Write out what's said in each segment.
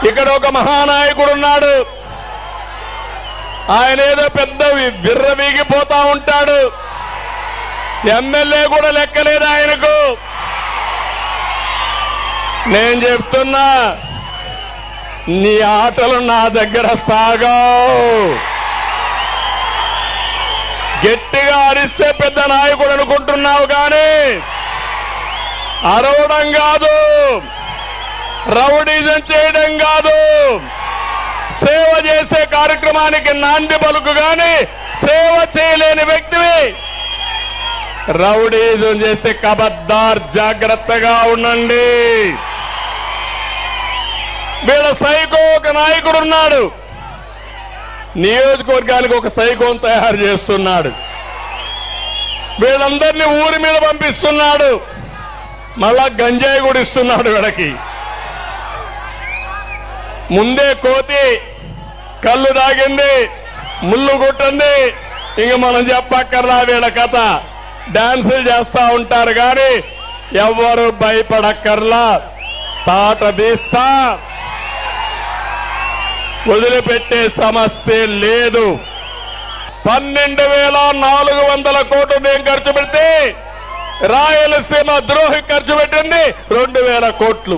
ఇక్కడ ఒక మహానాయకుడు ఉన్నాడు ఆయన ఏదో పెద్ద వి- విర్రవీగిపోతా ఉంటాడు ఎమ్మెల్యే కూడా లెక్కలేదు ఆయనకు నేను చెప్తున్నా నీ ఆటలు నా దగ్గర సాగావు గట్టిగా అరిస్తే పెద్ద నాయకుడు అనుకుంటున్నావు కానీ అరవడం కాదు రౌడీజం చేయడం కాదు సేవ చేసే కార్యక్రమానికి నాంది పలుకు గాని సేవ చేయలేని వ్యక్తివి రౌడీజం చేసే కబద్దార్ జాగ్రత్తగా ఉండండి వీళ్ళ సైకో ఒక నాయకుడు ఉన్నాడు నియోజకవర్గానికి ఒక సైకోన్ తయారు చేస్తున్నాడు వీళ్ళందరినీ ఊరి మీద పంపిస్తున్నాడు మళ్ళా గంజాయి కూడా ఇస్తున్నాడు వీళ్ళకి ముందే కోతి కళ్ళు తాగింది ముళ్ళు కొట్టింది ఇంక మనం చెప్పక్కర్లా వీళ్ళ కథ డాన్సులు చేస్తా ఉంటారు కానీ ఎవ్వరు భయపడక్కర్లా తాట తీస్తా వదిలిపెట్టే సమస్య లేదు పన్నెండు వేల నాలుగు వందల కోట్లు నేను ఖర్చు పెడితే రాయలసీమ ద్రోహి ఖర్చు పెట్టింది రెండు వేల కోట్లు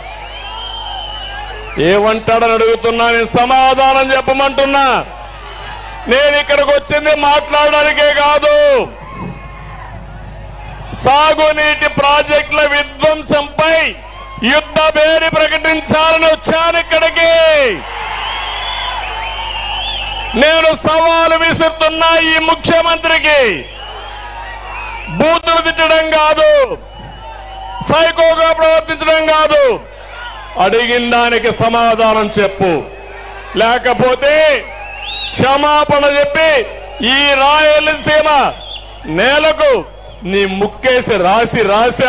ఏమంటాడని అడుగుతున్నా నేను సమాధానం చెప్పమంటున్నా నేను ఇక్కడికి వచ్చింది మాట్లాడడానికే కాదు సాగునీటి ప్రాజెక్టుల విధ్వంసంపై యుద్ధ పేరు ప్రకటించాలని వచ్చాను ఇక్కడికి నేను సవాలు విసురుతున్నా ఈ ముఖ్యమంత్రికి బూతులు తిట్టడం కాదు సైకోగా ప్రవర్తించడం కాదు అడిగిన దానికి సమాధానం చెప్పు లేకపోతే క్షమాపణ చెప్పి ఈ రాయలసీమ నేలకు నీ ముక్కేసి రాసి రాసి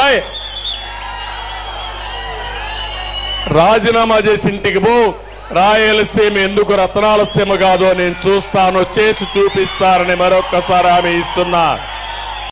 రాజీనామా చేసి ఇంటికి పో రాయలసీమ ఎందుకు రత్నాల సీమ కాదో నేను చూస్తాను చేసి చూపిస్తారని మరొక్కసారి హామీ ఇస్తున్నా